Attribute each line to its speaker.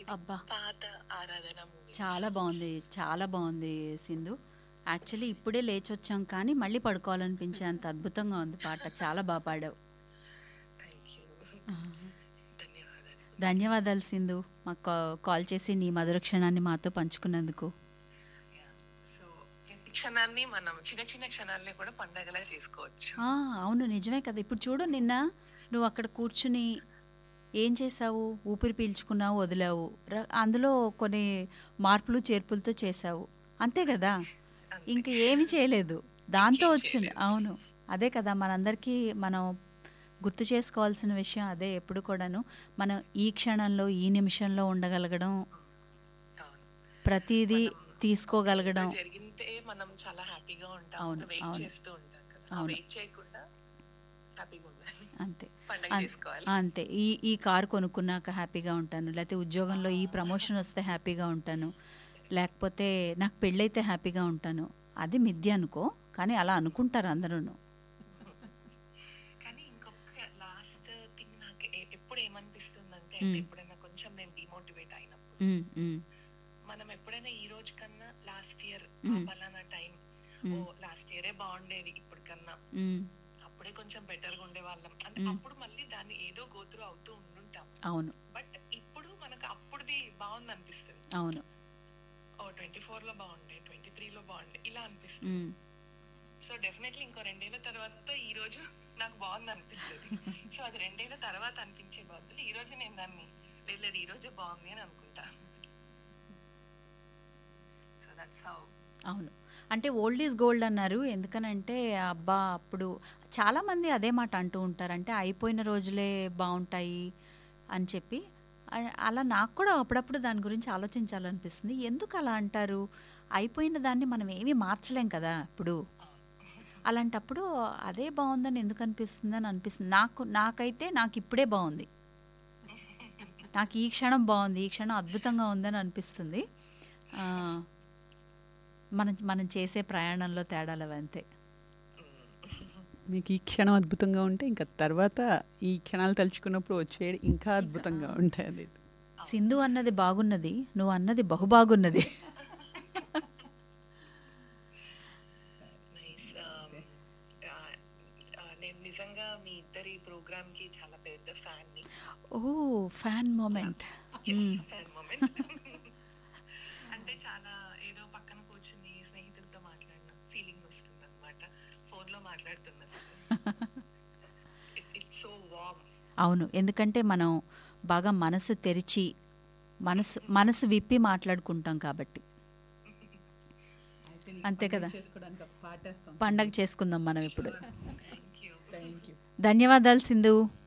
Speaker 1: అబ్బా
Speaker 2: పాత ఆరాధన మూవీ
Speaker 1: చాలా బాగుంది చాలా బాగుంది సింధు యాక్చువల్లీ ఇప్పుడే లేచి వచ్చాం కానీ మళ్ళీ పడుకోవాలనిపించే అంత అద్భుతంగా ఉంది పాట చాలా బాగా పాడావు
Speaker 2: థ్యాంక్ యూ ధన్యవాదాలు
Speaker 1: ధన్యవాదాలు సింధు మాకు కా- కాల్ చేసి నీ మధుర క్షణాన్ని మాతో పంచుకున్నందుకు
Speaker 2: సో ప్రతి క్షణాన్ని మనం చిన్న చిన్న క్షణాలని కూడా పండగలా చేసుకోవచ్చు
Speaker 1: ఆ, అవును నిజమే కదా ఇప్పుడు చూడు నిన్న నువ్వు అక్కడ కూర్చుని ఏం చేసావు ఊపిరి పీల్చుకున్నావు వదిలావు ర- అందులో కొన్ని మార్పులు చేర్పులతో చేసావు అంతే కదా
Speaker 2: అంతే.
Speaker 1: ఇంక ఏమి చేయలేదు దాంతో
Speaker 2: ఇంకేం
Speaker 1: వచ్చింది
Speaker 2: చేయలేదు.
Speaker 1: అవును అదే కదా మనందరికీ మనం గుర్తు చేసుకోవాల్సిన విషయం అదే ఎప్పుడు కూడాను మనం ఈ క్షణంలో ఈ నిమిషంలో ఉండగలగడం
Speaker 2: అవును
Speaker 1: ప్రతిదీ తీసుకోగలగడం
Speaker 2: ఇప్పుడు జరిగితే మనం చాలా హ్యాపీగా ఉంటాం
Speaker 1: అవును,
Speaker 2: వెయిట్
Speaker 1: అవును.
Speaker 2: చేస్తూ ఉంటాం కదా
Speaker 1: అవును.
Speaker 2: వెయిట్ చేయకుండా హ్యాపీగా ఉండాలి
Speaker 1: అంతే
Speaker 2: పండగ
Speaker 1: అన్-
Speaker 2: చేసుకోవాలి
Speaker 1: అంతే ఈ ఈ కారు కొనుక్కున్నాక హ్యాపీగా ఉంటాను లేకపోతే ఉద్యోగంలో ఈ ప్రమోషన్ వస్తే హ్యాపీగా ఉంటాను లేకపోతే నాకు పెళ్ళైతే హ్యాపీగా ఉంటాను అది మిథ్య అనుకో కానీ అలా అనుకుంటారు అందరూ
Speaker 2: కానీ ఇంకొక లాస్ట్ థింగ్ నాకు ఎ- ఎప్పుడు ఏమనిపిస్తుందంటే
Speaker 1: మ్మ్.
Speaker 2: అంటే ఎప్పుడైనా కొంచెం నేను డిమోటివేట్ అయినప్పుడు మనం ఎప్పుడైనా ఈ రోజు కన్నా లాస్ట్ ఇయర్
Speaker 1: మ్మ్.
Speaker 2: పలానా టైం
Speaker 1: మ్మ్.
Speaker 2: ఓ లాస్ట్ ఇయరే బాగుండేది ఇప్పుడు కన్నా అప్పుడే కొంచెం బెటర్ గా ఉండే వాళ్ళం అంటే
Speaker 1: మ్మ్.
Speaker 2: అప్పుడు మళ్ళీ దాన్ని ఏదో గోతురు అవుతూ ఉండుంటాం
Speaker 1: అవును
Speaker 2: బట్ ఇప్పుడు మనకు అప్పుడుది బాగుంది అనిపిస్తుంది
Speaker 1: అవును
Speaker 2: ఓ ట్వంటీ ఫోర్ లో బాగుండే ట్వంటీ త్రీ లో బాగుండే ఇలా అనిపిస్తుంది
Speaker 1: ఉమ్,
Speaker 2: సో డెఫినెట్లీ ఇంకో రెండేళ్ల తర్వాత ఈ రోజు నాకు బాగుంది అనిపిస్తుంది సో అది రెండేళ్ల తర్వాత అనిపించే బదులు ఈ రోజు నేను దాన్ని లేదు లేదు ఈ రోజే బాగుంది అని అనుకుంటా సో దట్స్ హౌ
Speaker 1: అవును అంటే ఓల్డ్ ఈజ్ గోల్డ్ అన్నారు ఎందుకనంటే అబ్బా అప్పుడు చాలామంది అదే మాట అంటూ ఉంటారు అంటే అయిపోయిన రోజులే బాగుంటాయి అని చెప్పి అ- అలా నాకు కూడా అప్పుడప్పుడు దాని గురించి ఆలోచించాలనిపిస్తుంది ఎందుకు అలా అంటారు అయిపోయిన దాన్ని మనం ఏమీ మార్చలేం కదా ఇప్పుడు అలాంటప్పుడు అదే బాగుందని ఎందుకు అనిపిస్తుంది అని అనిపిస్తుంది నాకు నాకైతే నాకు ఇప్పుడే బాగుంది నాకు ఈ క్షణం బాగుంది ఈ క్షణం అద్భుతంగా ఉందని అనిపిస్తుంది ఆ, మనం మనం చేసే ప్రయాణంలో తేడాలు అవి అంతే
Speaker 3: మీకు ఈ క్షణం అద్భుతంగా ఉంటే ఇంకా తర్వాత ఈ క్షణాలు తలుచుకున్నప్పుడు వచ్చే ఇంకా అద్భుతంగా ఉంటాయి అది
Speaker 1: సింధు అన్నది బాగున్నది నువ్వు అన్నది బహుబాగున్నది
Speaker 2: నైస్ నేను నిజంగా మీ ఇద్దరి ప్రోగ్రామ్ కి చాలా పెద్ద ఫ్యాన్ ని
Speaker 1: oh fan moment
Speaker 2: fan moment అంటే చాలా ఏదో పక్కన కూర్చుని స్నేహితులతో మాట్లాడిన ఫీలింగ్ వస్తుంది అనమాట ఫోన్ లో మాట్లాడుతున్నా ఇట్స్ సో వామ్
Speaker 1: అవును ఎందుకంటే మనం బాగా మనసు తెరిచి మనసు మనసు విప్పి మాట్లాడుకుంటాం కాబట్టి అంతే కదా పండగ చేసుకుందాం మనం ఇప్పుడు
Speaker 2: థ్యాంక్ యూ
Speaker 1: ధన్యవాదాలు సింధు